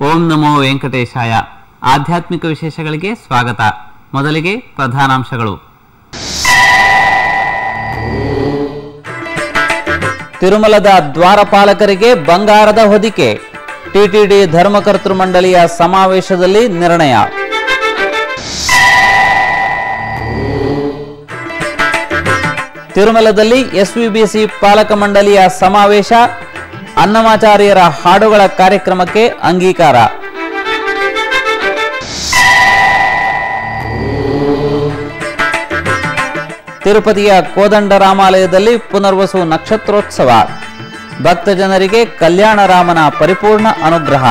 ಓಂ ನಮೋ ವೆಂಕಟೇಶಾಯ ಆಧ್ಯಾತ್ಮಿಕ ವಿಶೇಷಗಳಿಗೆ ಸ್ವಾಗತ ಮೊದಲಿಗೆ ಪ್ರಧಾನಾಂಶಗಳು ತಿರುಮಲದ ದ್ವಾರಪಾಲಕರಿಗೆ ಬಂಗಾರದ ಹೊದಿಕೆ ಟಿಟಿಡಿ ಧರ್ಮಕರ್ತೃ ಮಂಡಳಿಯ ಸಮಾವೇಶದಲ್ಲಿ ನಿರ್ಣಯ ತಿರುಮಲದಲ್ಲಿ ಎಸ್ವಿಬಿಸಿ ಪಾಲಕ ಮಂಡಳಿಯ ಸಮಾವೇಶ ಅನ್ನಮಾಚಾರ್ಯರ ಹಾಡುಗಳ ಕಾರ್ಯಕ್ರಮಕ್ಕೆ ಅಂಗೀಕಾರ ತಿರುಪತಿಯ ಕೋದಂಡರಾಮಾಲಯದಲ್ಲಿ ಪುನರ್ವಸು ನಕ್ಷತ್ರೋತ್ಸವ ಭಕ್ತ ಜನರಿಗೆ ಕಲ್ಯಾಣ ರಾಮನ ಪರಿಪೂರ್ಣ ಅನುಗ್ರಹ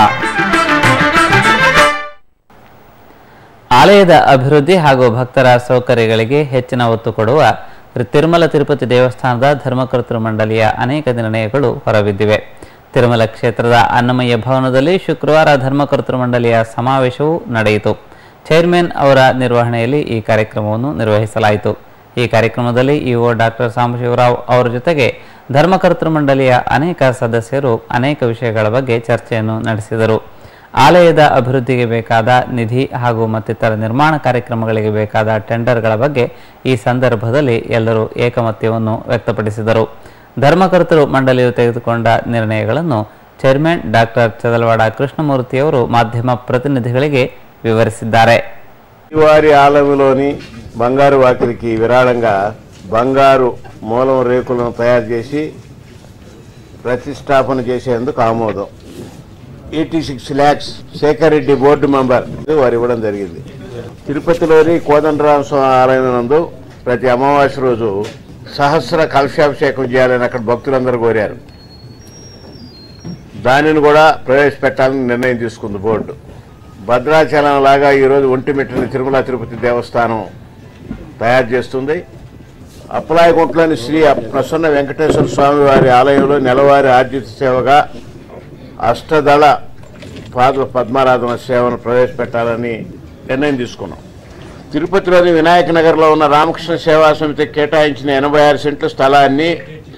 ಆಲಯದ ಅಭಿವೃದ್ಧಿ ಹಾಗೂ ಭಕ್ತರ ಸೌಕರ್ಯಗಳಿಗೆ ಹೆಚ್ಚಿನ ಒತ್ತು ಕೊಡುವ ತಿರುಮಲ ತಿರುಪತಿ ದೇವಸ್ಥಾನದ ಧರ್ಮಕರ್ತೃ ಮಂಡಳಿಯ ಅನೇಕ ನಿರ್ಣಯಗಳು ಹೊರಬಿದ್ದಿವೆ ತಿರುಮಲ ಕ್ಷೇತ್ರದ ಅನ್ನಮಯ್ಯ ಭವನದಲ್ಲಿ ಶುಕ್ರವಾರ ಧರ್ಮಕರ್ತೃ ಮಂಡಳಿಯ ಸಮಾವೇಶವು ನಡೆಯಿತು ಚೇರ್ಮನ್ ಅವರ ನಿರ್ವಹಣೆಯಲ್ಲಿ ಈ ಕಾರ್ಯಕ್ರಮವನ್ನು ನಿರ್ವಹಿಸಲಾಯಿತು ಈ ಕಾರ್ಯಕ್ರಮದಲ್ಲಿ ಇಒ ಡಾಕ್ಟರ್ ಸಾಂಬಶಿವರಾವ್ ಅವರ ಜೊತೆಗೆ ಧರ್ಮಕರ್ತೃ ಮಂಡಳಿಯ ಅನೇಕ ಸದಸ್ಯರು ಅನೇಕ ವಿಷಯಗಳ ಬಗ್ಗೆ ಚರ್ಚೆಯನ್ನು ನಡೆಸಿದರು ಆಲಯದ ಅಭಿವೃದ್ಧಿಗೆ ಬೇಕಾದ ನಿಧಿ ಹಾಗೂ ಮತ್ತಿತರ ನಿರ್ಮಾಣ ಕಾರ್ಯಕ್ರಮಗಳಿಗೆ ಬೇಕಾದ ಟೆಂಡರ್ಗಳ ಬಗ್ಗೆ ಈ ಸಂದರ್ಭದಲ್ಲಿ ಎಲ್ಲರೂ ಏಕಮತ್ಯವನ್ನು ವ್ಯಕ್ತಪಡಿಸಿದರು ಧರ್ಮಕರ್ತರು ಮಂಡಳಿಯು ತೆಗೆದುಕೊಂಡ ನಿರ್ಣಯಗಳನ್ನು ಚೇರ್ಮನ್ ಡಾಕ್ಟರ್ ಚದಲವಾಡ ಕೃಷ್ಣಮೂರ್ತಿಯವರು ಮಾಧ್ಯಮ ప్రతినిధిಗಳಿಗೆ వివరిಸಿದ್ದಾರೆ వారి ఆలయంలోని బంగారు వాకిలికి విరాళంగా బంగారు మూలం రేకులను తయారు చేసి ప్రతిష్టాపన చేసేందుకు ఆమోదం eighty six lakhs Shekar Reddy board member వారు ఇవ్వడం జరిగింది తిరుపతిలోని కోదండరామ స్వామి ఆలయం నందు ప్రతి అమావాస్య రోజు సహస్ర కలశాభిషేకం చేయాలని అక్కడ భక్తులందరూ కోరారు దానిని కూడా ప్రవేశపెట్టాలని నిర్ణయం తీసుకుంది బోర్డు భద్రాచలం లాగా ఈరోజు ఒంటిమిట్టని తిరుమల తిరుపతి దేవస్థానం తయారు చేస్తుంది అప్పలాయగుంట్లోని శ్రీ ప్రసన్న వెంకటేశ్వర స్వామి వారి ఆలయంలో నెలవారీ ఆర్జిత సేవగా అష్టదళ పాద పద్మారాధన సేవను ప్రవేశపెట్టాలని నిర్ణయం తీసుకున్నాం తిరుపతిలోని వినాయక నగర్లో ఉన్న రామకృష్ణ సేవా సమితి కేటాయించిన ఎనభై ఆరు సెంట్ల స్థలాన్ని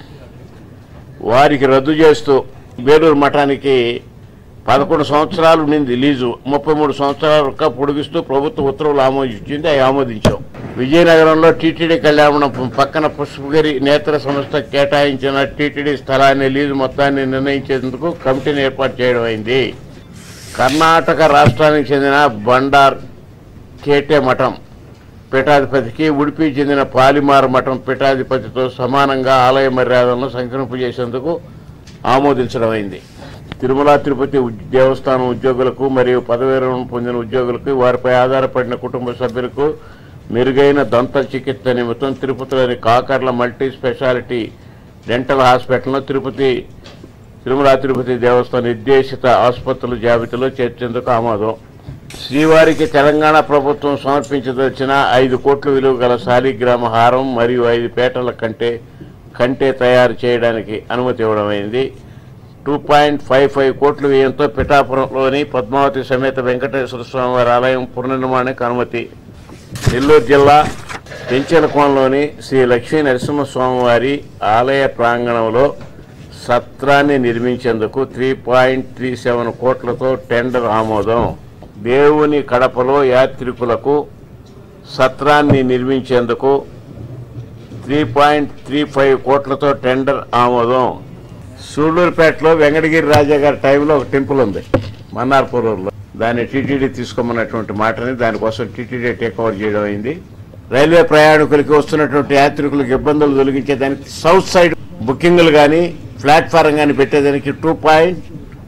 వారికి రద్దు చేస్తూ బేలూరు మఠానికి పదకొండు సంవత్సరాలు నింది లీజు ముప్పై మూడు సంవత్సరాలుగా పొడిగిస్తూ ప్రభుత్వ ఉత్తర్వులు ఆమోదించింది అవి ఆమోదించాం విజయనగరంలో టీటీడీ కళ్యాణం పక్కన పుష్పగిరి నేత్ర సంస్థ కేటాయించిన టీటీడీ స్థలాన్ని లీజు మొత్తాన్ని నిర్ణయించేందుకు కమిటీని ఏర్పాటు చేయడం అయింది కర్ణాటక రాష్ట్రానికి చెందిన బండార్ కేటే మఠం పీఠాధిపతికి ఉడిపి చెందిన పాలిమార్ మఠం పీఠాధిపతితో సమానంగా ఆలయ మర్యాదలను సంకరింపజేసేందుకు ఆమోదించడం అయింది తిరుమల తిరుపతి ఉద్- దేవస్థానం ఉద్యోగులకు మరియు పదవీ విరమణ పొందిన ఉద్యోగులకు వారిపై ఆధారపడిన కుటుంబ సభ్యులకు మెరుగైన దంత చికిత్స నిమిత్తం తిరుపతిలోని కాకర్ల మల్టీ స్పెషాలిటీ డెంటల్ హాస్పిటల్ను తిరుపతి తిరుమల తిరుపతి దేవస్థానం నిర్దేశిత ఆసుపత్రుల జాబితాలో చేర్చేందుకు ఆమోదం శ్రీవారికి తెలంగాణ ప్రభుత్వం సమర్పించదలిచిన ఐదు కోట్ల విలువ గల శాలిగ్రామ హారం మరియు ఐదు పేటల కంటే కంటే తయారు చేయడానికి అనుమతి ఇవ్వడమైంది టూ పాయింట్ ఫైవ్ ఫైవ్ కోట్ల వ్యయంతో పిఠాపురంలోని పద్మావతి సమేత వెంకటేశ్వర స్వామి వారి ఆలయం పునర్నిర్మాణానికి అనుమతి నెల్లూరు జిల్లా పెంచెలకోనలోని శ్రీ లక్ష్మీ నరసింహస్వామి వారి ఆలయ ప్రాంగణంలో సత్రాన్ని నిర్మించేందుకు త్రీ పాయింట్ త్రీ సెవెన్ కోట్లతో టెండర్ ఆమోదం దేవుని కడపలో యాత్రికులకు సత్రాన్ని నిర్మించేందుకు త్రీ పాయింట్ త్రీ ఫైవ్ కోట్లతో టెండర్ ఆమోదం సూళ్ళూరుపేటలో వెంకటగిరి రాజా గారి టైంలో ఒక టెంపుల్ ఉంది మన్నార్పూర్లో దాన్ని టీటీడీ తీసుకోమన్నటువంటి మాటని దానికోసం టీటీడీ టేక్ ఓవర్ చేయడం అయింది రైల్వే ప్రయాణికులకి వస్తున్నటువంటి యాత్రికులకు ఇబ్బందులు తొలగించేదానికి సౌత్ సైడ్ బుకింగ్లు కానీ ప్లాట్ఫారం కానీ పెట్టేదానికి two point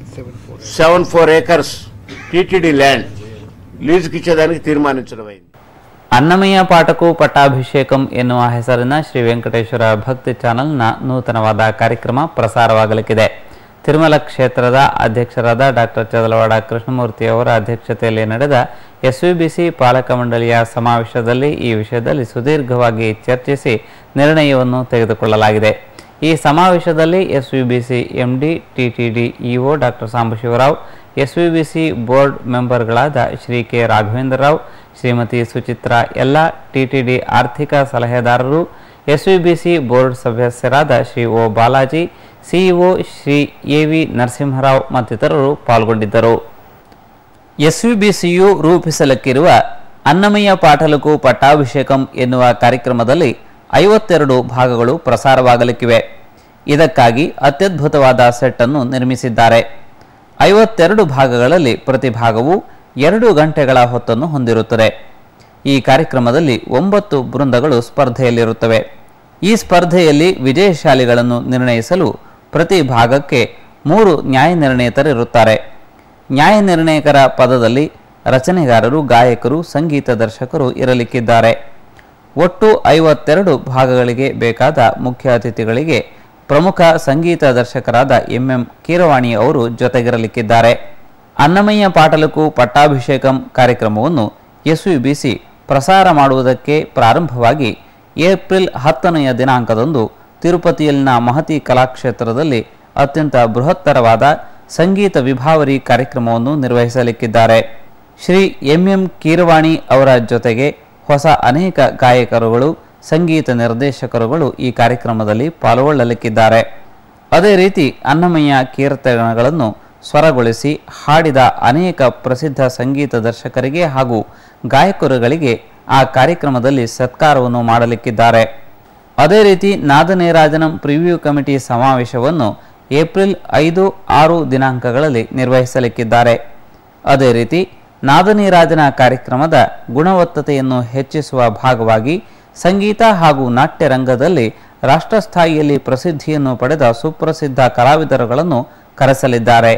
seven four acres TTD land లీజుకి ఇచ్చేదానికి తీర్మానించడం అయింది ಅನ್ನಮಯ್ಯ ಪಾಠಕು ಪಟ್ಟಾಭಿಷೇಕಂ ಎನ್ನುವ ಹೆಸರಿನ ಶ್ರೀ ವೆಂಕಟೇಶ್ವರ ಭಕ್ತಿ ಚಾನೆಲ್ನ ನೂತನವಾದ ಕಾರ್ಯಕ್ರಮ ಪ್ರಸಾರವಾಗಲಿಕ್ಕಿದೆ ತಿರುಮಲ ಕ್ಷೇತ್ರದ ಅಧ್ಯಕ್ಷರಾದ ಡಾಕ್ಟರ್ ಚದಲವಾಡ ಕೃಷ್ಣಮೂರ್ತಿ ಅವರ ಅಧ್ಯಕ್ಷತೆಯಲ್ಲಿ ನಡೆದ ಎಸ್ವಿಬಿಸಿ ಪಾಲಕ ಮಂಡಳಿಯ ಸಮಾವೇಶದಲ್ಲಿ ಈ ವಿಷಯದಲ್ಲಿ ಸುದೀರ್ಘವಾಗಿ ಚರ್ಚಿಸಿ ನಿರ್ಣಯವನ್ನು ತೆಗೆದುಕೊಳ್ಳಲಾಗಿದೆ ಈ ಸಮಾವೇಶದಲ್ಲಿ SVBC MD TTD EO doctor Sambasivarao SVBC board ಮೆಂಬರ್ಗಳಾದ ಶ್ರೀ ಕೆ ರಾಘವೇಂದ್ರ ರಾವ್ ಶ್ರೀಮತಿ ಸುಚಿತ್ರಾ ಎಲ್ಲ ಟಿಟಿಡಿ ಆರ್ಥಿಕ ಸಲಹೆದಾರರು ಎಸ್ವಿಬಿಸಿ ಬೋರ್ಡ್ ಸದಸ್ಯರಾದ Shri O Balaji CEO Shri A V Narasimharao ಮತ್ತಿತರರು ಪಾಲ್ಗೊಂಡಿದ್ದರು ಎಸ್ವಿಬಿಸಿಯು ರೂಪಿಸಲಿಕ್ಕಿರುವ ಅನ್ನಮಯ್ಯ ಪಾಟಲಕು ಪಟ್ಟಾಭಿಷೇಕಂ ಎನ್ನುವ ಕಾರ್ಯಕ್ರಮದಲ್ಲಿ ಐವತ್ತೆರಡು ಭಾಗಗಳು ಪ್ರಸಾರವಾಗಲಿಕ್ಕಿವೆ ಇದಕ್ಕಾಗಿ ಅತ್ಯದ್ಭುತವಾದ ಸೆಟ್ ಅನ್ನು ನಿರ್ಮಿಸಿದ್ದಾರೆ ಐವತ್ತೆರಡು ಭಾಗಗಳಲ್ಲಿ ಪ್ರತಿ ಭಾಗವು ಎರಡು ಗಂಟೆಗಳ ಹೊತ್ತನ್ನು ಹೊಂದಿರುತ್ತದೆ ಈ ಕಾರ್ಯಕ್ರಮದಲ್ಲಿ ಒಂಬತ್ತು ಬೃಂದಗಳು ಸ್ಪರ್ಧೆಯಲ್ಲಿರುತ್ತವೆ ಈ ಸ್ಪರ್ಧೆಯಲ್ಲಿ ವಿಜಯಶಾಲಿಗಳನ್ನು ನಿರ್ಣಯಿಸಲು ಪ್ರತಿ ಭಾಗಕ್ಕೆ ಮೂರು ನ್ಯಾಯ ನಿರ್ಣೇತರಿರುತ್ತಾರೆ ನ್ಯಾಯ ನಿರ್ಣಯಕರ ಪದದಲ್ಲಿ ರಚನೆಗಾರರು ಗಾಯಕರು ಸಂಗೀತ ದರ್ಶಕರು ಇರಲಿಕ್ಕಿದ್ದಾರೆ ಒಟ್ಟು ಐವತ್ತೆರಡು ಭಾಗಗಳಿಗೆ ಬೇಕಾದ ಮುಖ್ಯ ಅತಿಥಿಗಳಿಗೆ ಪ್ರಮುಖ ಸಂಗೀತ ದರ್ಶಕರಾದ ಎಂಎಂ ಕೀರವಾಣಿ ಅವರು ಜೊತೆಗಿರಲಿಕ್ಕಿದ್ದಾರೆ ಅನ್ನಮಯ್ಯ ಪಾಟಲಕು ಪಟ್ಟಾಭಿಷೇಕಂ ಕಾರ್ಯಕ್ರಮವನ್ನು ಎಸ್ವಿಬಿಸಿ ಪ್ರಸಾರ ಮಾಡುವುದಕ್ಕೆ ಪ್ರಾರಂಭವಾಗಿ ಏಪ್ರಿಲ್ ಹತ್ತನೆಯ ದಿನಾಂಕದಂದು ತಿರುಪತಿಯಲ್ಲಿನ ಮಹತಿ ಕಲಾಕ್ಷೇತ್ರದಲ್ಲಿ ಅತ್ಯಂತ ಬೃಹತ್ತರವಾದ ಸಂಗೀತ ವಿಭಾವರಿ ಕಾರ್ಯಕ್ರಮವನ್ನು ನಿರ್ವಹಿಸಲಿಕ್ಕಿದ್ದಾರೆ ಶ್ರೀ ಎಂಎಂ ಕೀರವಾಣಿ ಅವರ ಜೊತೆಗೆ ಹೊಸ ಅನೇಕ ಗಾಯಕರುಗಳು ಸಂಗೀತ ನಿರ್ದೇಶಕರುಗಳು ಈ ಕಾರ್ಯಕ್ರಮದಲ್ಲಿ ಪಾಲ್ಗೊಳ್ಳಲಿಕ್ಕಿದ್ದಾರೆ ಅದೇ ರೀತಿ ಅನ್ನಮಯ್ಯ ಕೀರ್ತನೆಗಳನ್ನು ಸ್ವರಗೊಳಿಸಿ ಹಾಡಿದ ಅನೇಕ ಪ್ರಸಿದ್ಧ ಸಂಗೀತ ದರ್ಶಕರಿಗೆ ಹಾಗೂ ಗಾಯಕರುಗಳಿಗೆ ಆ ಕಾರ್ಯಕ್ರಮದಲ್ಲಿ ಸತ್ಕಾರವನ್ನು ಮಾಡಲಿಕ್ಕಿದ್ದಾರೆ ಅದೇ ರೀತಿ ನಾದನೇರಾಜನಂ ಪ್ರಿವ್ಯೂ ಕಮಿಟಿ ಸಮಾವೇಶವನ್ನು ಏಪ್ರಿಲ್ ಐದು ಆರು ದಿನಾಂಕಗಳಲ್ಲಿ ನಿರ್ವಹಿಸಲಿಕ್ಕಿದ್ದಾರೆ ಅದೇ ರೀತಿ ನಾದನೀರಾಜನ ಕಾರ್ಯಕ್ರಮದ ಗುಣವತ್ತತೆಯನ್ನು ಹೆಚ್ಚಿಸುವ ಭಾಗವಾಗಿ ಸಂಗೀತ ಹಾಗೂ ನಾಟ್ಯ ರಂಗದಲ್ಲಿ ರಾಷ್ಟ್ರಸ್ಥಾಯಿಯಲ್ಲಿ ಪ್ರಸಿದ್ಧಿಯನ್ನು ಪಡೆದ ಸುಪ್ರಸಿದ್ಧ ಕಲಾವಿದರುಗಳನ್ನು ಕರೆಸಲಿದ್ದಾರೆ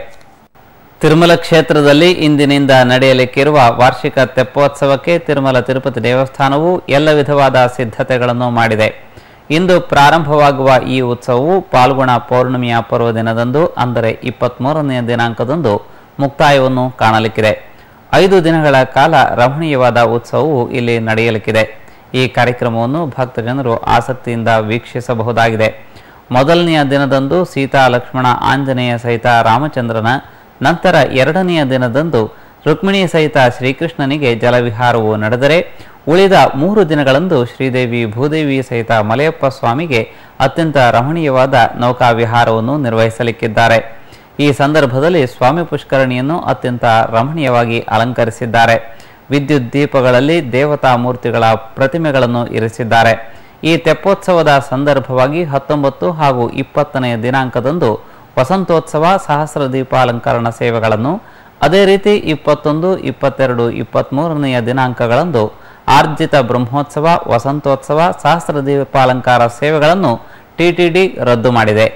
ತಿರುಮಲ ಕ್ಷೇತ್ರದಲ್ಲಿ ಇಂದಿನಿಂದ ನಡೆಯಲಿಕ್ಕಿರುವ ವಾರ್ಷಿಕ ತೆಪ್ಪೋತ್ಸವಕ್ಕೆ ತಿರುಮಲ ತಿರುಪತಿ ದೇವಸ್ಥಾನವು ಎಲ್ಲ ವಿಧವಾದ ಸಿದ್ಧತೆಗಳನ್ನು ಮಾಡಿದೆ ಇಂದು ಪ್ರಾರಂಭವಾಗುವ ಈ ಉತ್ಸವವು ಪಾಲ್ಗುಣ ಪೌರ್ಣಮಿಯ ಪರ್ವ ದಿನದಂದು ಅಂದರೆ ಇಪ್ಪತ್ತ್ಮೂರನೆಯ ದಿನಾಂಕದಂದು ಮುಕ್ತಾಯವನ್ನು ಕಾಣಲಿಕ್ಕಿದೆ ಐದು ದಿನಗಳ ಕಾಲ ರಮಣೀಯವಾದ ಉತ್ಸವವು ಇಲ್ಲಿ ನಡೆಯಲಿಕ್ಕಿದೆ ಈ ಕಾರ್ಯಕ್ರಮವನ್ನು ಭಕ್ತಜನರು ಆಸಕ್ತಿಯಿಂದ ವೀಕ್ಷಿಸಬಹುದಾಗಿದೆ ಮೊದಲನೆಯ ದಿನದಂದು ಸೀತಾ ಲಕ್ಷ್ಮಣ ಆಂಜನೇಯ ಸಹಿತ ರಾಮಚಂದ್ರನ ನಂತರ ಎರಡನೆಯ ದಿನದಂದು ರುಕ್ಮಿಣಿ ಸಹಿತ ಶ್ರೀಕೃಷ್ಣನಿಗೆ ಜಲವಿಹಾರವು ನಡೆದರೆ ಉಳಿದ ಮೂರು ದಿನಗಳಂದು ಶ್ರೀದೇವಿ ಭೂದೇವಿ ಸಹಿತ ಮಲಯಪ್ಪ ಸ್ವಾಮಿಗೆ ಅತ್ಯಂತ ರಮಣೀಯವಾದ ನೌಕಾವಿಹಾರವನ್ನು ನಿರ್ವಹಿಸಲಿಕ್ಕಿದ್ದಾರೆ ಈ ಸಂದರ್ಭದಲ್ಲಿ ಸ್ವಾಮಿ ಪುಷ್ಕರಣಿಯನ್ನು ಅತ್ಯಂತ ರಮಣೀಯವಾಗಿ ಅಲಂಕರಿಸಿದ್ದಾರೆ ವಿದ್ಯುತ್ ದೀಪಗಳಲ್ಲಿ ದೇವತಾ ಮೂರ್ತಿಗಳ ಪ್ರತಿಮೆಗಳನ್ನು ಇರಿಸಿದ್ದಾರೆ ಈ ತೆಪ್ಪೋತ್ಸವದ ಸಂದರ್ಭವಾಗಿ ಹತ್ತೊಂಬತ್ತು ಹಾಗೂ ಇಪ್ಪತ್ತನೆಯ ದಿನಾಂಕದಂದು ವಸಂತೋತ್ಸವ ಸಹಸ್ರ ದೀಪಾಲಂಕರಣ ಸೇವೆಗಳನ್ನು ಅದೇ ರೀತಿ ಇಪ್ಪತ್ತೊಂದು ಇಪ್ಪತ್ತೆರಡು ಇಪ್ಪತ್ತ್ಮೂರನೆಯ ದಿನಾಂಕಗಳಂದು ಆರ್ಜಿತ ಬ್ರಹ್ಮೋತ್ಸವ ವಸಂತೋತ್ಸವ ಸಹಸ್ರ ದೀಪಾಲಂಕಾರ ಸೇವೆಗಳನ್ನು ಟಿಟಿಡಿ ರದ್ದು ಮಾಡಿದೆ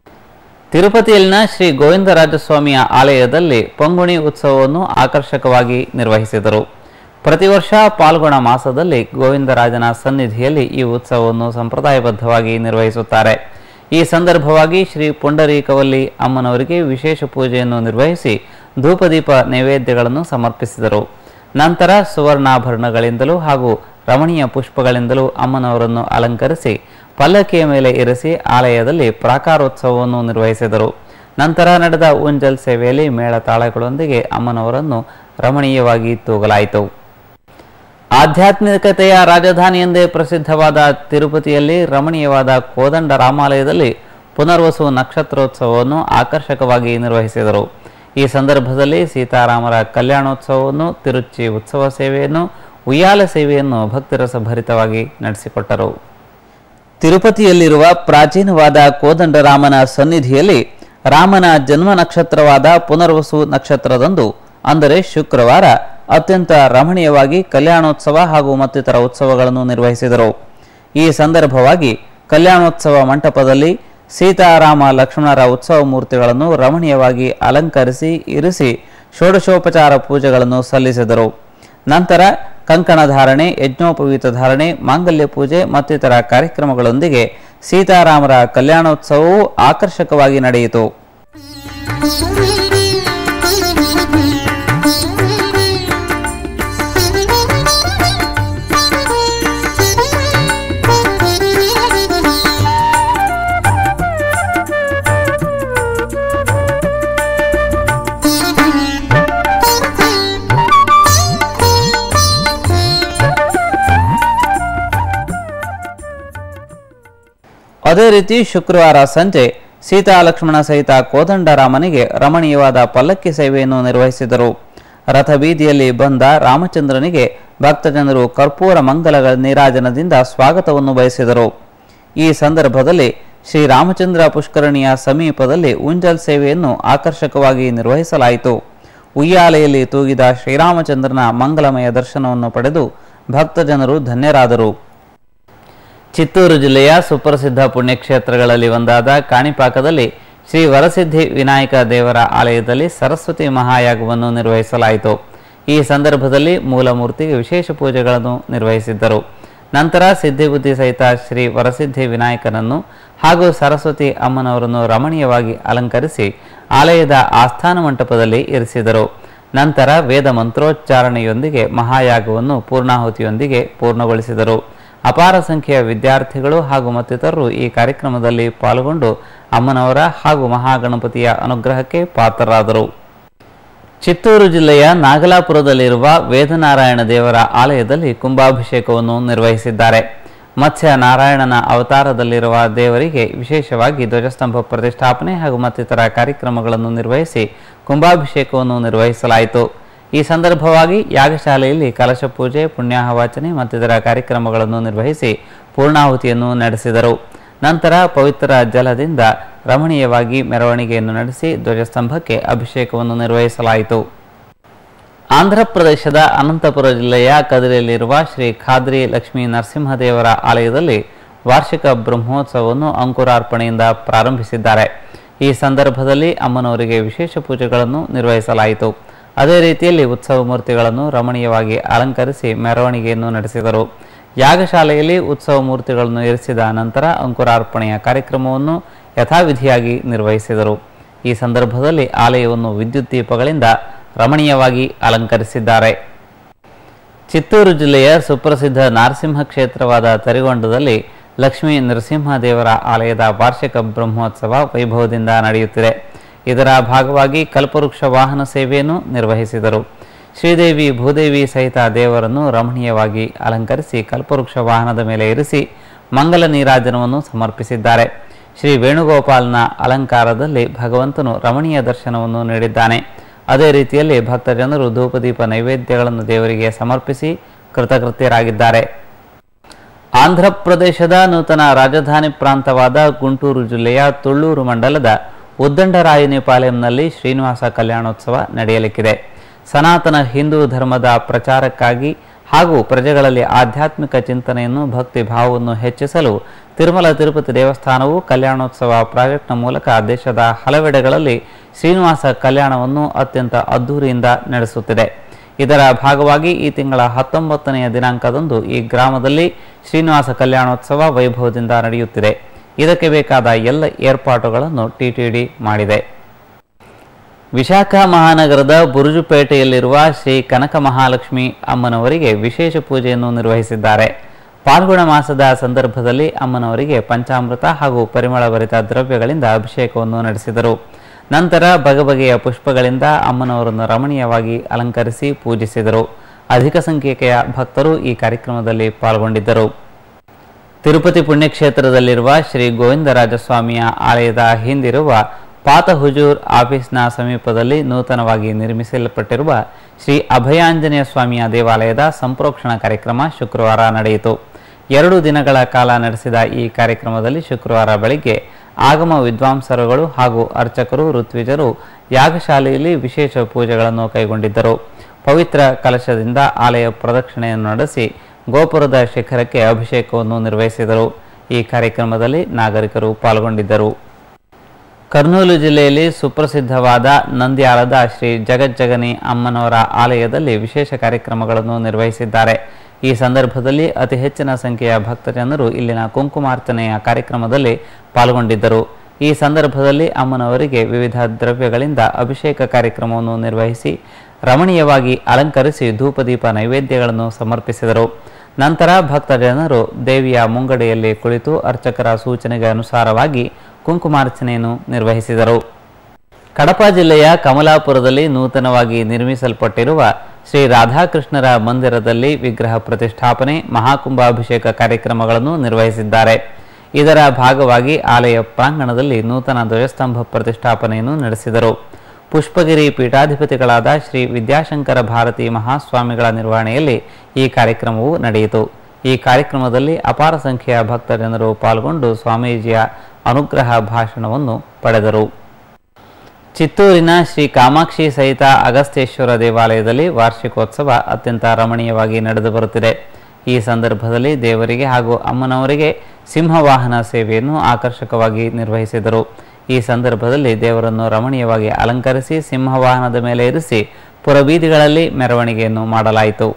ತಿರುಪತಿಯಲ್ಲಿನ ಶ್ರೀ ಗೋವಿಂದರಾಜಸ್ವಾಮಿಯ ಆಲಯದಲ್ಲಿ ಪಂಗುಣಿ ಉತ್ಸವವನ್ನು ಆಕರ್ಷಕವಾಗಿ ನಿರ್ವಹಿಸಿದರು ಪ್ರತಿ ವರ್ಷ ಪಾಲ್ಗೊಣ ಮಾಸದಲ್ಲಿ ಗೋವಿಂದರಾಜನ ಸನ್ನಿಧಿಯಲ್ಲಿ ಈ ಉತ್ಸವವನ್ನು ಸಂಪ್ರದಾಯಬದ್ಧವಾಗಿ ನಿರ್ವಹಿಸುತ್ತಾರೆ ಈ ಸಂದರ್ಭವಾಗಿ ಶ್ರೀ ಪುಂಡರೀಕವಲ್ಲಿ ಅಮ್ಮನವರಿಗೆ ವಿಶೇಷ ಪೂಜೆಯನ್ನು ನಿರ್ವಹಿಸಿ ಧೂಪದೀಪ ನೈವೇದ್ಯಗಳನ್ನು ಸಮರ್ಪಿಸಿದರು ನಂತರ ಸುವರ್ಣಾಭರಣಗಳಿಂದಲೂ ಹಾಗೂ ರಮಣೀಯ ಪುಷ್ಪಗಳಿಂದಲೂ ಅಮ್ಮನವರನ್ನು ಅಲಂಕರಿಸಿ ಪಲ್ಲಕ್ಕಿಯ ಮೇಲೆ ಇರಿಸಿ ಆಲಯದಲ್ಲಿ ಪ್ರಾಕಾರೋತ್ಸವವನ್ನು ನಿರ್ವಹಿಸಿದರು ನಂತರ ನಡೆದ ಊಂಜಲ್ ಸೇವೆಯಲ್ಲಿ ಮೇಳ ತಾಳಗಳೊಂದಿಗೆ ಅಮ್ಮನವರನ್ನು ರಮಣೀಯವಾಗಿ ತೂಗಲಾಯಿತು ಆಧ್ಯಾತ್ಮಿಕತೆಯ ರಾಜಧಾನಿ ಎಂದೇ ಪ್ರಸಿದ್ಧವಾದ ತಿರುಪತಿಯಲ್ಲಿ ರಮಣೀಯವಾದ ಕೋದಂಡ ರಾಮಾಲಯದಲ್ಲಿ ಪುನರ್ವಸು ನಕ್ಷತ್ರೋತ್ಸವವನ್ನು ಆಕರ್ಷಕವಾಗಿ ನಿರ್ವಹಿಸಿದರು ಈ ಸಂದರ್ಭದಲ್ಲಿ ಸೀತಾರಾಮರ ಕಲ್ಯಾಣೋತ್ಸವವನ್ನು ತಿರುಚಿ ಉತ್ಸವ ಸೇವೆಯನ್ನು ಉಯ್ಯಾಲ ಸೇವೆಯನ್ನು ಭಕ್ತಿರಸಭರಿತವಾಗಿ ನಡೆಸಿಕೊಟ್ಟರು ತಿರುಪತಿಯಲ್ಲಿರುವ ಪ್ರಾಚೀನವಾದ ಕೋದಂಡರಾಮನ ಸನ್ನಿಧಿಯಲ್ಲಿ ರಾಮನ ಜನ್ಮ ನಕ್ಷತ್ರವಾದ ಪುನರ್ವಸು ನಕ್ಷತ್ರದಂದು ಅಂದರೆ ಶುಕ್ರವಾರ ಅತ್ಯಂತ ರಮಣೀಯವಾಗಿ ಕಲ್ಯಾಣೋತ್ಸವ ಹಾಗೂ ಮತ್ತಿತರ ಉತ್ಸವಗಳನ್ನು ನಿರ್ವಹಿಸಿದರು ಈ ಸಂದರ್ಭವಾಗಿ ಕಲ್ಯಾಣೋತ್ಸವ ಮಂಟಪದಲ್ಲಿ ಸೀತಾರಾಮ ಲಕ್ಷ್ಮಣರ ಉತ್ಸವ ಮೂರ್ತಿಗಳನ್ನು ರಮಣೀಯವಾಗಿ ಅಲಂಕರಿಸಿ ಇರಿಸಿ ಷೋಡಶೋಪಚಾರ ಪೂಜೆಗಳನ್ನು ಸಲ್ಲಿಸಿದರು ನಂತರ ಕಂಕಣ ಧಾರಣೆ ಯಜ್ಞೋಪವೀತ ಧಾರಣೆ ಮಾಂಗಲ್ಯ ಪೂಜೆ ಮತ್ತಿತರ ಕಾರ್ಯಕ್ರಮಗಳೊಂದಿಗೆ ಸೀತಾರಾಮರ ಕಲ್ಯಾಣೋತ್ಸವವು ಆಕರ್ಷಕವಾಗಿ ನಡೆಯಿತು ಅದೇ ರೀತಿ ಶುಕ್ರವಾರ ಸಂಜೆ ಸೀತಾ ಲಕ್ಷ್ಮಣ ಸಹಿತ ಕೋದಂಡರಾಮನಿಗೆ ರಮಣೀಯವಾದ ಪಲ್ಲಕ್ಕಿ ಸೇವೆಯನ್ನು ನಿರ್ವಹಿಸಿದರು ರಥಬೀದಿಯಲ್ಲಿ ಬಂದ ರಾಮಚಂದ್ರನಿಗೆ ಭಕ್ತಜನರು ಕರ್ಪೂರ ಮಂಗಲಗಳ ನೀರಾಜನದಿಂದ ಸ್ವಾಗತವನ್ನು ಬಯಸಿದರು ಈ ಸಂದರ್ಭದಲ್ಲಿ ಶ್ರೀ ರಾಮಚಂದ್ರ ಪುಷ್ಕರಣಿಯ ಸಮೀಪದಲ್ಲಿ ಉಂಜಲ್ ಸೇವೆಯನ್ನು ಆಕರ್ಷಕವಾಗಿ ನಿರ್ವಹಿಸಲಾಯಿತು ಉಯ್ಯಾಲೆಯಲ್ಲಿ ತೂಗಿದ ಶ್ರೀರಾಮಚಂದ್ರನ ಮಂಗಲಮಯ ದರ್ಶನವನ್ನು ಪಡೆದು ಭಕ್ತಜನರು ಧನ್ಯರಾದರು ಚಿತ್ತೂರು ಜಿಲ್ಲೆಯ ಸುಪ್ರಸಿದ್ಧ ಪುಣ್ಯಕ್ಷೇತ್ರಗಳಲ್ಲಿ ಒಂದಾದ ಕಾಣಿಪಾಕದಲ್ಲಿ ಶ್ರೀ ವರಸಿದ್ಧಿ ವಿನಾಯಕ ದೇವರ ಆಲಯದಲ್ಲಿ ಸರಸ್ವತಿ ಮಹಾಯಾಗವನ್ನು ನಿರ್ವಹಿಸಲಾಯಿತು ಈ ಸಂದರ್ಭದಲ್ಲಿ ಮೂಲಮೂರ್ತಿಗೆ ವಿಶೇಷ ಪೂಜೆಗಳನ್ನು ನಿರ್ವಹಿಸಿದ್ದರು ನಂತರ ಸಿದ್ಧಿಬುದ್ಧಿ ಸಹಿತ ಶ್ರೀ ವರಸಿದ್ಧಿ ವಿನಾಯಕನನ್ನು ಹಾಗೂ ಸರಸ್ವತಿ ಅಮ್ಮನವರನ್ನು ರಮಣೀಯವಾಗಿ ಅಲಂಕರಿಸಿ ಆಲಯದ ಆಸ್ಥಾನ ಮಂಟಪದಲ್ಲಿ ಇರಿಸಿದರು ನಂತರ ವೇದ ಮಂತ್ರೋಚ್ಚಾರಣೆಯೊಂದಿಗೆ ಮಹಾಯಾಗವನ್ನು ಪೂರ್ಣಾಹುತಿಯೊಂದಿಗೆ ಪೂರ್ಣಗೊಳಿಸಿದರು ಅಪಾರ ಸಂಖ್ಯೆಯ ವಿದ್ಯಾರ್ಥಿಗಳು ಹಾಗೂ ಮತ್ತಿತರರು ಈ ಕಾರ್ಯಕ್ರಮದಲ್ಲಿ ಪಾಲ್ಗೊಂಡು ಅಮ್ಮನವರ ಹಾಗೂ ಮಹಾಗಣಪತಿಯ ಅನುಗ್ರಹಕ್ಕೆ ಪಾತ್ರರಾದರು ಚಿತ್ತೂರು ಜಿಲ್ಲೆಯ ನಾಗಲಾಪುರದಲ್ಲಿರುವ ವೇದನಾರಾಯಣ ದೇವರ ಆಲಯದಲ್ಲಿ ಕುಂಭಾಭಿಷೇಕವನ್ನು ನಿರ್ವಹಿಸಿದ್ದಾರೆ ಮತ್ಸ್ಯ ನಾರಾಯಣನ ಅವತಾರದಲ್ಲಿರುವ ದೇವರಿಗೆ ವಿಶೇಷವಾಗಿ ಧ್ವಜಸ್ತಂಭ ಪ್ರತಿಷ್ಠಾಪನೆ ಹಾಗೂ ಮತ್ತಿತರ ಕಾರ್ಯಕ್ರಮಗಳನ್ನು ನಿರ್ವಹಿಸಿ ಕುಂಭಾಭಿಷೇಕವನ್ನು ನಿರ್ವಹಿಸಲಾಯಿತು ಈ ಸಂದರ್ಭವಾಗಿ ಯಾಗಶಾಲೆಯಲ್ಲಿ ಕಲಶ ಪೂಜೆ ಪುಣ್ಯಾಹವಾಚನೆ ಮತ್ತಿತರ ಕಾರ್ಯಕ್ರಮಗಳನ್ನು ನಿರ್ವಹಿಸಿ ಪೂರ್ಣಾಹುತಿಯನ್ನು ನಡೆಸಿದರು ನಂತರ ಪವಿತ್ರ ಜಲದಿಂದ ರಮಣೀಯವಾಗಿ ಮೆರವಣಿಗೆಯನ್ನು ನಡೆಸಿ ಧ್ವಜಸ್ತಂಭಕ್ಕೆ ಅಭಿಷೇಕವನ್ನು ನಿರ್ವಹಿಸಲಾಯಿತು ಆಂಧ್ರಪ್ರದೇಶದ ಅನಂತಪುರ ಜಿಲ್ಲೆಯ ಕದಿರೆಯಲ್ಲಿರುವ ಶ್ರೀ ಖಾದ್ರಿ ಲಕ್ಷ್ಮೀ ನರಸಿಂಹದೇವರ ಆಲಯದಲ್ಲಿ ವಾರ್ಷಿಕ ಬ್ರಹ್ಮೋತ್ಸವವನ್ನು ಅಂಕುರಾರ್ಪಣೆಯಿಂದ ಪ್ರಾರಂಭಿಸಿದ್ದಾರೆ ಈ ಸಂದರ್ಭದಲ್ಲಿ ಅಮ್ಮನವರಿಗೆ ವಿಶೇಷ ಪೂಜೆಗಳನ್ನು ನಿರ್ವಹಿಸಲಾಯಿತು ಅದೇ ರೀತಿಯಲ್ಲಿ ಉತ್ಸವ ಮೂರ್ತಿಗಳನ್ನು ರಮಣೀಯವಾಗಿ ಅಲಂಕರಿಸಿ ಮೆರವಣಿಗೆಯನ್ನು ನಡೆಸಿದರು ಯಾಗಶಾಲೆಯಲ್ಲಿ ಉತ್ಸವ ಮೂರ್ತಿಗಳನ್ನು ಇರಿಸಿದ ನಂತರ ಅಂಕುರಾರ್ಪಣೆಯ ಕಾರ್ಯಕ್ರಮವನ್ನು ಯಥಾವಿಧಿಯಾಗಿ ನಿರ್ವಹಿಸಿದರು ಈ ಸಂದರ್ಭದಲ್ಲಿ ಆಲಯವನ್ನು ವಿದ್ಯುತ್ ದೀಪಗಳಿಂದ ರಮಣೀಯವಾಗಿ ಅಲಂಕರಿಸಿದ್ದಾರೆ ಚಿತ್ತೂರು ಜಿಲ್ಲೆಯ ಸುಪ್ರಸಿದ್ಧ ನಾರಸಿಂಹ ಕ್ಷೇತ್ರವಾದ ತರಿಗೊಂಡದಲ್ಲಿ ಲಕ್ಷ್ಮೀ ನರಸಿಂಹ ದೇವರ ಆಲಯದ ವಾರ್ಷಿಕ ಬ್ರಹ್ಮೋತ್ಸವ ವೈಭವದಿಂದ ನಡೆಯುತ್ತಿದೆ ಇದರ ಭಾಗವಾಗಿ ಕಲ್ಪವೃಕ್ಷ ವಾಹನ ಸೇವೆಯನ್ನು ನಿರ್ವಹಿಸಿದರು ಶ್ರೀದೇವಿ ಭೂದೇವಿ ಸಹಿತ ದೇವರನ್ನು ರಮಣೀಯವಾಗಿ ಅಲಂಕರಿಸಿ ಕಲ್ಪವೃಕ್ಷ ವಾಹನದ ಮೇಲೆ ಇರಿಸಿ ಮಂಗಲ ನೀರಾಜನವನ್ನು ಸಮರ್ಪಿಸಿದ್ದಾರೆ ಶ್ರೀ ವೇಣುಗೋಪಾಲನ ಅಲಂಕಾರದಲ್ಲಿ ಭಗವಂತನು ರಮಣೀಯ ದರ್ಶನವನ್ನು ನೀಡಿದ್ದಾನೆ ಅದೇ ರೀತಿಯಲ್ಲಿ ಭಕ್ತಜನರು ಧೂಪದೀಪ ನೈವೇದ್ಯಗಳನ್ನು ದೇವರಿಗೆ ಸಮರ್ಪಿಸಿ ಕೃತಕೃತ್ಯರಾಗಿದ್ದಾರೆ ಆಂಧ್ರಪ್ರದೇಶದ ನೂತನ ರಾಜಧಾನಿ ಪ್ರಾಂತವಾದ ಗುಂಟೂರು ಜಿಲ್ಲೆಯ ತುಳ್ಳೂರು ಮಂಡಲದ ಉದ್ದಂಡರಾಯನಿಪಾಳ್ಯಂನಲ್ಲಿ ಶ್ರೀನಿವಾಸ ಕಲ್ಯಾಣೋತ್ಸವ ನಡೆಯಲಿಕ್ಕಿದೆ ಸನಾತನ ಹಿಂದೂ ಧರ್ಮದ ಪ್ರಚಾರಕ್ಕಾಗಿ ಹಾಗೂ ಪ್ರಜೆಗಳಲ್ಲಿ ಆಧ್ಯಾತ್ಮಿಕ ಚಿಂತನೆಯನ್ನು ಭಕ್ತಿ ಭಾವವನ್ನು ಹೆಚ್ಚಿಸಲು ತಿರುಮಲ ತಿರುಪತಿ ದೇವಸ್ಥಾನವು ಕಲ್ಯಾಣೋತ್ಸವ ಪ್ರಾಜೆಕ್ಟ್ನ ಮೂಲಕ ದೇಶದ ಹಲವೆಡೆಗಳಲ್ಲಿ ಶ್ರೀನಿವಾಸ ಕಲ್ಯಾಣವನ್ನು ಅತ್ಯಂತ ಅದ್ಧೂರಿಯಿಂದ ನಡೆಸುತ್ತಿದೆ ಇದರ ಭಾಗವಾಗಿ ಈ ತಿಂಗಳ ಹತ್ತೊಂಬತ್ತನೆಯ ದಿನಾಂಕದಂದು ಈ ಗ್ರಾಮದಲ್ಲಿ ಶ್ರೀನಿವಾಸ ಕಲ್ಯಾಣೋತ್ಸವ ವೈಭವದಿಂದ ನಡೆಯುತ್ತಿದೆ ಇದಕ್ಕೆ ಬೇಕಾದ ಎಲ್ಲ ಏರ್ಪಾಟುಗಳನ್ನು ಟಿಟಿಡಿ ಮಾಡಿದೆ ವಿಶಾಖ ಮಹಾನಗರದ ಬುರುಜುಪೇಟೆಯಲ್ಲಿರುವ ಶ್ರೀ ಕನಕ ಮಹಾಲಕ್ಷ್ಮಿ ಅಮ್ಮನವರಿಗೆ ವಿಶೇಷ ಪೂಜೆಯನ್ನು ನಿರ್ವಹಿಸಿದ್ದಾರೆ ಪಾಲ್ಗುಣ ಮಾಸದ ಸಂದರ್ಭದಲ್ಲಿ ಅಮ್ಮನವರಿಗೆ ಪಂಚಾಮೃತ ಹಾಗೂ ಪರಿಮಳಭರಿತ ದ್ರವ್ಯಗಳಿಂದ ಅಭಿಷೇಕವನ್ನು ನಡೆಸಿದರು ನಂತರ ಬಗೆಬಗೆಯ ಪುಷ್ಪಗಳಿಂದ ಅಮ್ಮನವರನ್ನು ರಮಣೀಯವಾಗಿ ಅಲಂಕರಿಸಿ ಪೂಜಿಸಿದರು ಅಧಿಕ ಸಂಖ್ಯೆಯ ಭಕ್ತರು ಈ ಕಾರ್ಯಕ್ರಮದಲ್ಲಿ ಪಾಲ್ಗೊಂಡಿದ್ದರು ತಿರುಪತಿ ಪುಣ್ಯಕ್ಷೇತ್ರದಲ್ಲಿರುವ ಶ್ರೀ ಗೋವಿಂದರಾಜಸ್ವಾಮಿಯ ಆಲಯದ ಹಿಂದಿರುವ ಪಾತ ಹುಜೂರ್ ಆಫೀಸ್ನ ಸಮೀಪದಲ್ಲಿ ನೂತನವಾಗಿ ನಿರ್ಮಿಸಲ್ಪಟ್ಟಿರುವ ಶ್ರೀ ಅಭಯಾಂಜನೇಯ ಸ್ವಾಮಿಯ ದೇವಾಲಯದ ಸಂಪ್ರೋಕ್ಷಣ ಕಾರ್ಯಕ್ರಮ ಶುಕ್ರವಾರ ನಡೆಯಿತು ಎರಡು ದಿನಗಳ ಕಾಲ ನಡೆಸಿದ ಈ ಕಾರ್ಯಕ್ರಮದಲ್ಲಿ ಶುಕ್ರವಾರ ಬೆಳಿಗ್ಗೆ ಆಗಮ ವಿದ್ವಾಂಸರುಗಳು ಹಾಗೂ ಅರ್ಚಕರು ಋತ್ವಿಜರು ಯಾಗಶಾಲೆಯಲ್ಲಿ ವಿಶೇಷ ಪೂಜೆಗಳನ್ನು ಕೈಗೊಂಡಿದ್ದರು ಪವಿತ್ರ ಕಲಶದಿಂದ ಆಲಯ ಪ್ರದಕ್ಷಿಣೆಯನ್ನು ನಡೆಸಿ ಗೋಪುರದ ಶಿಖರಕ್ಕೆ ಅಭಿಷೇಕವನ್ನು ನಿರ್ವಹಿಸಿದರು ಈ ಕಾರ್ಯಕ್ರಮದಲ್ಲಿ ನಾಗರಿಕರು ಪಾಲ್ಗೊಂಡಿದ್ದರು ಕರ್ನೂಲು ಜಿಲ್ಲೆಯಲ್ಲಿ ಸುಪ್ರಸಿದ್ಧವಾದ ನಂದ್ಯಾಲದ ಶ್ರೀ ಜಗಜ್ಜಗನಿ ಅಮ್ಮನವರ ಆಲಯದಲ್ಲಿ ವಿಶೇಷ ಕಾರ್ಯಕ್ರಮಗಳನ್ನು ನಿರ್ವಹಿಸಿದ್ದಾರೆ ಈ ಸಂದರ್ಭದಲ್ಲಿ ಅತಿ ಹೆಚ್ಚಿನ ಸಂಖ್ಯೆಯ ಭಕ್ತಜನರು ಇಲ್ಲಿನ ಕುಂಕುಮಾರ್ಚನೆಯ ಕಾರ್ಯಕ್ರಮದಲ್ಲಿ ಪಾಲ್ಗೊಂಡಿದ್ದರು ಈ ಸಂದರ್ಭದಲ್ಲಿ ಅಮ್ಮನವರಿಗೆ ವಿವಿಧ ದ್ರವ್ಯಗಳಿಂದ ಅಭಿಷೇಕ ಕಾರ್ಯಕ್ರಮವನ್ನು ನಿರ್ವಹಿಸಿ ರಮಣೀಯವಾಗಿ ಅಲಂಕರಿಸಿ ಧೂಪದೀಪ ನೈವೇದ್ಯಗಳನ್ನು ಸಮರ್ಪಿಸಿದರು ನಂತರ ಭಕ್ತಜನರು ದೇವಿಯ ಮುಂಗಡೆಯಲ್ಲಿ ಕುಳಿತು ಅರ್ಚಕರ ಸೂಚನೆಗೆ ಅನುಸಾರವಾಗಿ ಕುಂಕುಮಾರ್ಚನೆಯನ್ನು ನಿರ್ವಹಿಸಿದರು ಕಡಪ ಜಿಲ್ಲೆಯ ಕಮಲಾಪುರದಲ್ಲಿ ನೂತನವಾಗಿ ನಿರ್ಮಿಸಲ್ಪಟ್ಟಿರುವ ಶ್ರೀ ರಾಧಾಕೃಷ್ಣರ ಮಂದಿರದಲ್ಲಿ ವಿಗ್ರಹ ಪ್ರತಿಷ್ಠಾಪನೆ ಮಹಾಕುಂಭಾಭಿಷೇಕ ಕಾರ್ಯಕ್ರಮಗಳನ್ನು ನಿರ್ವಹಿಸಿದ್ದಾರೆ ಇದರ ಭಾಗವಾಗಿ ಆಲಯ ಪ್ರಾಂಗಣದಲ್ಲಿ ನೂತನ ಧ್ವಜಸ್ತಂಭ ಪ್ರತಿಷ್ಠಾಪನೆಯನ್ನು ನಡೆಸಿದರು ಪುಷ್ಪಗಿರಿ ಪೀಠಾಧಿಪತಿಗಳಾದ ಶ್ರೀ ವಿದ್ಯಾಶಂಕರ ಭಾರತಿ ಮಹಾಸ್ವಾಮಿಗಳ ನಿರ್ವಹಣೆಯಲ್ಲಿ ಈ ಕಾರ್ಯಕ್ರಮವು ನಡೆಯಿತು ಈ ಕಾರ್ಯಕ್ರಮದಲ್ಲಿ ಅಪಾರ ಸಂಖ್ಯೆಯ ಭಕ್ತ ಜನರು ಪಾಲ್ಗೊಂಡು ಸ್ವಾಮೀಜಿಯ ಅನುಗ್ರಹ ಭಾಷಣವನ್ನು ಪಡೆದರು ಚಿತ್ತೂರಿನ ಶ್ರೀ ಕಾಮಾಕ್ಷಿ ಸಹಿತ ಅಗಸ್ತ್ಯೇಶ್ವರ ದೇವಾಲಯದಲ್ಲಿ ವಾರ್ಷಿಕೋತ್ಸವ ಅತ್ಯಂತ ರಮಣೀಯವಾಗಿ ನಡೆದು ಬರುತ್ತಿದೆ ಈ ಸಂದರ್ಭದಲ್ಲಿ ದೇವರಿಗೆ ಹಾಗೂ ಅಮ್ಮನವರಿಗೆ ಸಿಂಹವಾಹನ ಸೇವೆಯನ್ನು ಆಕರ್ಷಕವಾಗಿ ನಿರ್ವಹಿಸಿದರು ಈ ಸಂದರ್ಭದಲ್ಲಿ ದೇವರನ್ನು ರಮಣೀಯವಾಗಿ ಅಲಂಕರಿಸಿ ಸಿಂಹವಾಹನದ ಮೇಲೆ ಇರಿಸಿ ಪುರಬೀದಿಗಳಲ್ಲಿ ಮೆರವಣಿಗೆಯನ್ನು ಮಾಡಲಾಯಿತು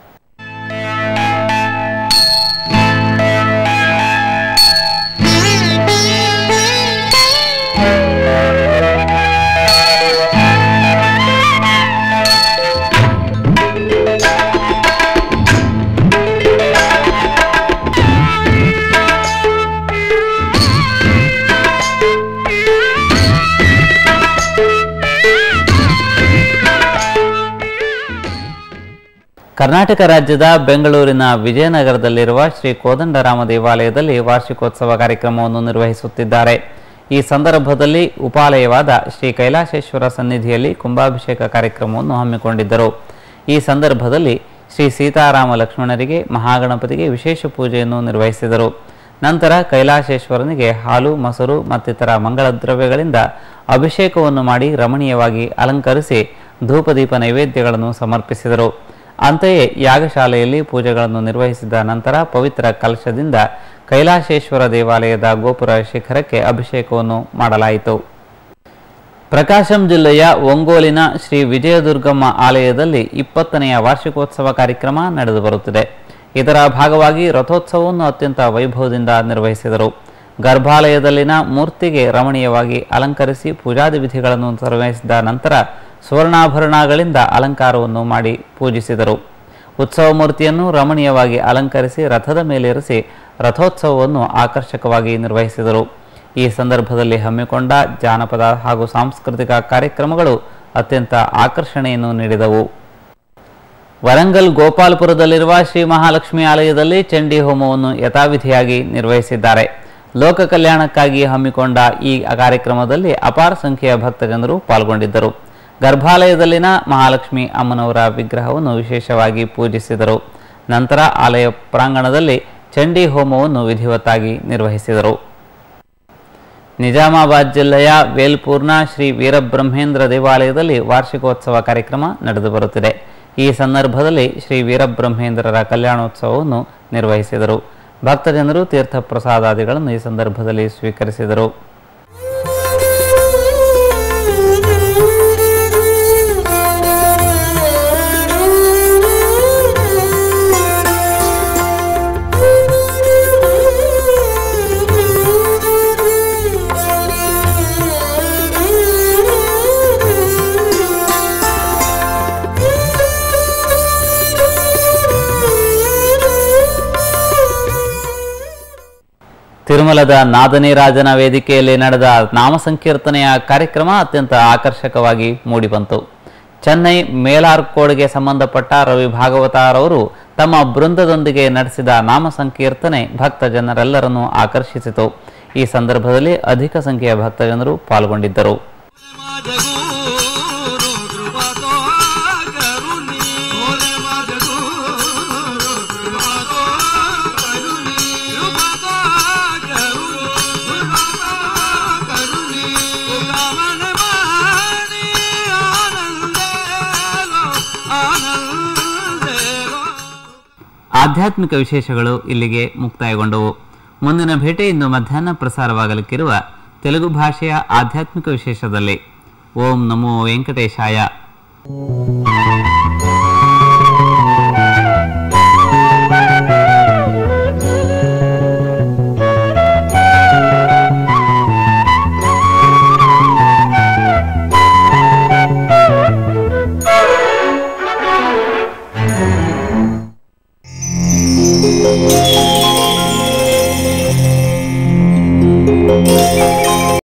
ಕರ್ನಾಟಕ ರಾಜ್ಯದ ಬೆಂಗಳೂರಿನ ವಿಜಯನಗರದಲ್ಲಿರುವ ಶ್ರೀ ಕೋದಂಡರಾಮ ದೇವಾಲಯದಲ್ಲಿ ವಾರ್ಷಿಕೋತ್ಸವ ಕಾರ್ಯಕ್ರಮವನ್ನು ನಿರ್ವಹಿಸುತ್ತಿದ್ದಾರೆ ಈ ಸಂದರ್ಭದಲ್ಲಿ ಉಪಾಲಯವಾದ ಶ್ರೀ ಕೈಲಾಸೇಶ್ವರ ಸನ್ನಿಧಿಯಲ್ಲಿ ಕುಂಭಾಭಿಷೇಕ ಕಾರ್ಯಕ್ರಮವನ್ನು ಹಮ್ಮಿಕೊಂಡಿದ್ದರು ಈ ಸಂದರ್ಭದಲ್ಲಿ ಶ್ರೀ ಸೀತಾರಾಮ ಲಕ್ಷ್ಮಣರಿಗೆ ಮಹಾಗಣಪತಿಗೆ ವಿಶೇಷ ಪೂಜೆಯನ್ನು ನಿರ್ವಹಿಸಿದರು ನಂತರ ಕೈಲಾಸೇಶ್ವರನಿಗೆ ಹಾಲು ಮೊಸರು ಮತ್ತಿತರ ಮಂಗಳ ದ್ರವ್ಯಗಳಿಂದ ಅಭಿಷೇಕವನ್ನು ಮಾಡಿ ರಮಣೀಯವಾಗಿ ಅಲಂಕರಿಸಿ ಧೂಪದೀಪ ನೈವೇದ್ಯಗಳನ್ನು ಸಮರ್ಪಿಸಿದರು ಅಂತೆಯೇ ಯಾಗಶಾಲೆಯಲ್ಲಿ ಪೂಜೆಗಳನ್ನು ನಿರ್ವಹಿಸಿದ ನಂತರ ಪವಿತ್ರ ಕಲಶದಿಂದ ಕೈಲಾಸೇಶ್ವರ ದೇವಾಲಯದ ಗೋಪುರ ಶಿಖರಕ್ಕೆ ಅಭಿಷೇಕವನ್ನು ಮಾಡಲಾಯಿತು ಪ್ರಕಾಶಂ ಜಿಲ್ಲೆಯ ಒಂಗೋಲಿನ ಶ್ರೀ ವಿಜಯದುರ್ಗಮ್ಮ ಆಲಯದಲ್ಲಿ ಇಪ್ಪತ್ತನೆಯ ವಾರ್ಷಿಕೋತ್ಸವ ಕಾರ್ಯಕ್ರಮ ನಡೆದು ಬರುತ್ತಿದೆ ಇದರ ಭಾಗವಾಗಿ ರಥೋತ್ಸವವನ್ನು ಅತ್ಯಂತ ವೈಭವದಿಂದ ನಿರ್ವಹಿಸಿದರು ಗರ್ಭಾಲಯದಲ್ಲಿನ ಮೂರ್ತಿಗೆ ರಮಣೀಯವಾಗಿ ಅಲಂಕರಿಸಿ ಪೂಜಾದಿ ವಿಧಿಗಳನ್ನು ನಿರ್ವಹಿಸಿದ ನಂತರ ಸುವರ್ಣಾಭರಣಗಳಿಂದ ಅಲಂಕಾರವನ್ನು ಮಾಡಿ ಪೂಜಿಸಿದರು ಉತ್ಸವ ಮೂರ್ತಿಯನ್ನು ರಮಣೀಯವಾಗಿ ಅಲಂಕರಿಸಿ ರಥದ ಮೇಲೇರಿಸಿ ರಥೋತ್ಸವವನ್ನು ಆಕರ್ಷಕವಾಗಿ ನಿರ್ವಹಿಸಿದರು ಈ ಸಂದರ್ಭದಲ್ಲಿ ಹಮ್ಮಿಕೊಂಡ ಜಾನಪದ ಹಾಗೂ ಸಾಂಸ್ಕೃತಿಕ ಕಾರ್ಯಕ್ರಮಗಳು ಅತ್ಯಂತ ಆಕರ್ಷಣೆಯನ್ನು ನೀಡಿದವು ವರಂಗಲ್ ಗೋಪಾಲ್ಪುರದಲ್ಲಿರುವ ಶ್ರೀ ಮಹಾಲಕ್ಷ್ಮಿ ಆಲಯದಲ್ಲಿ ಚಂಡಿ ಹೋಮವನ್ನು ಯಥಾವಿಧಿಯಾಗಿ ನಿರ್ವಹಿಸಿದ್ದಾರೆ ಲೋಕ ಕಲ್ಯಾಣಕ್ಕಾಗಿ ಹಮ್ಮಿಕೊಂಡ ಈ ಕಾರ್ಯಕ್ರಮದಲ್ಲಿ ಅಪಾರ ಸಂಖ್ಯೆಯ ಭಕ್ತಜನರು ಪಾಲ್ಗೊಂಡಿದ್ದರು ಗರ್ಭಾಲಯದಲ್ಲಿನ ಮಹಾಲಕ್ಷ್ಮಿ ಅಮ್ಮನವರ ವಿಗ್ರಹವನ್ನು ವಿಶೇಷವಾಗಿ ಪೂಜಿಸಿದರು ನಂತರ ಆಲಯ ಪ್ರಾಂಗಣದಲ್ಲಿ ಚಂಡಿ ಹೋಮವನ್ನು ವಿಧಿವತ್ತಾಗಿ ನಿರ್ವಹಿಸಿದರು ನಿಜಾಮಾಬಾದ್ ಜಿಲ್ಲೆಯ ವೇಲ್ಪುರ್ನ ಶ್ರೀ ವೀರಬ್ರಹ್ಮೇಂದ್ರ ದೇವಾಲಯದಲ್ಲಿ ವಾರ್ಷಿಕೋತ್ಸವ ಕಾರ್ಯಕ್ರಮ ನಡೆದು ಬರುತ್ತಿದೆ ಈ ಸಂದರ್ಭದಲ್ಲಿ ಶ್ರೀ ವೀರಬ್ರಹ್ಮೇಂದ್ರರ ಕಲ್ಯಾಣೋತ್ಸವವನ್ನು ನಿರ್ವಹಿಸಿದರು ಭಕ್ತಜನರು ತೀರ್ಥ ಪ್ರಸಾದಾದಿಗಳನ್ನು ಈ ಸಂದರ್ಭದಲ್ಲಿ ಸ್ವೀಕರಿಸಿದರು ತಿರುಮಲದ ನಾದನಿರಾಜನ ವೇದಿಕೆಯಲ್ಲಿ ನಡೆದ ನಾಮ ಸಂಕೀರ್ತನೆಯ ಕಾರ್ಯಕ್ರಮ ಅತ್ಯಂತ ಆಕರ್ಷಕವಾಗಿ ಮೂಡಿಬಂತು ಚೆನ್ನೈ ಮೇಲಾರ್ಕೋಡ್ಗೆ ಸಂಬಂಧಪಟ್ಟ ರವಿ ಭಾಗವತಾರವರು ತಮ್ಮ ಬೃಂದದೊಂದಿಗೆ ನಡೆಸಿದ ನಾಮ ಸಂಕೀರ್ತನೆ ಭಕ್ತ ಜನರೆಲ್ಲರನ್ನೂ ಆಕರ್ಷಿಸಿತು ಈ ಸಂದರ್ಭದಲ್ಲಿ ಅಧಿಕ ಸಂಖ್ಯೆಯ ಭಕ್ತಜನರು ಪಾಲ್ಗೊಂಡಿದ್ದರು माझ गुरु कृपा तो करुणी बोले माझ गुरु कृपा तो करुणी कृपा तो करुणी कृपा तो करुणी तुला मन मानी आनंदेलो आनंदेलो ಆಧ್ಯಾತ್ಮಿಕ ವಿಶೇಷಗಳು ಇಲ್ಲಿಗೆ ಮುಕ್ತಾಯಗೊಂಡವು ಮುಂದಿನ ಭೇಟಿ ಇಂದು ಮಧ್ಯಾಹ್ನ ಪ್ರಸಾರವಾಗಲಿಕ್ಕಿರುವ ತೆಲುಗು ಭಾಷೆಯ ಆಧ್ಯಾತ್ಮಿಕ ವಿಶೇಷದಲ್ಲಿ ಓಂ ನಮೋ ವೆಂಕಟೇಶಾಯ